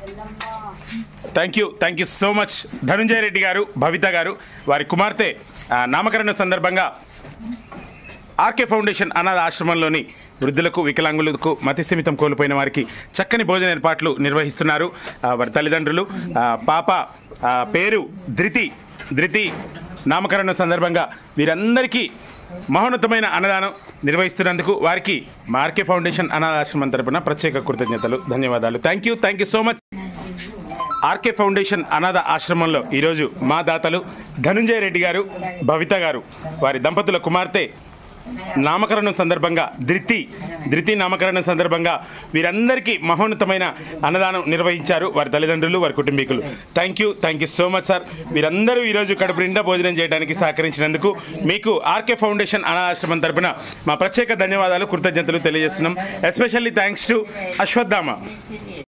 thank you thank you so much Dhanunjaya Reddy garu Bhavitha గారు వారి కుమార్తె ఆ, నామకరణ సందర్భంగా ఆర్కే ఫౌండేషన్ అనాథ ఆశ్రమంలోని వృద్ధులకు వికలాంగులకు మతిస్థిమితం కోల్పోయిన వారికి చక్కని భోజన ఏర్పాట్లు నిర్వహిస్తున్నారు ఆ, వారి తల్లిదండ్రులు ఆ, పాప ఆ, పేరు ధృతి ధృతి నామకరణ సందర్భంగా వీరందరికీ మహోన్నతమైన అన్నదానం నిర్వహిస్తున్నందుకు వారికి మా ఆర్కే ఫౌండేషన్ అనాథ ఆశ్రమం తరపున ప్రత్యేక కృతజ్ఞతలు ధన్యవాదాలు thank you thank you so much RK foundation అనాథ ఆశ్రమంలో ఈరోజు మా దాతలు ధనుంజయ రెడ్డి గారు భవిత గారు వారి దంపతుల కుమార్తె నామకరణం సందర్భంగా ధృతి ధృతి నామకరణం సందర్భంగా వీరందరికీ మహోన్నతమైన అన్నదానం నిర్వహించారు వారి తల్లిదండ్రులు వారి కుటుంబీకులు thank you thank you so much sir వీరందరూ ఈరోజు కడుపు నిండా భోజనం చేయడానికి సహకరించినందుకు మీకు ఆర్కే ఫౌండేషన్ అనాథాశ్రమం తరపున మా ప్రత్యేక ధన్యవాదాలు కృతజ్ఞతలు తెలియజేస్తున్నాం ఎస్పెషల్లీ థ్యాంక్స్ టు అశ్వత్థామ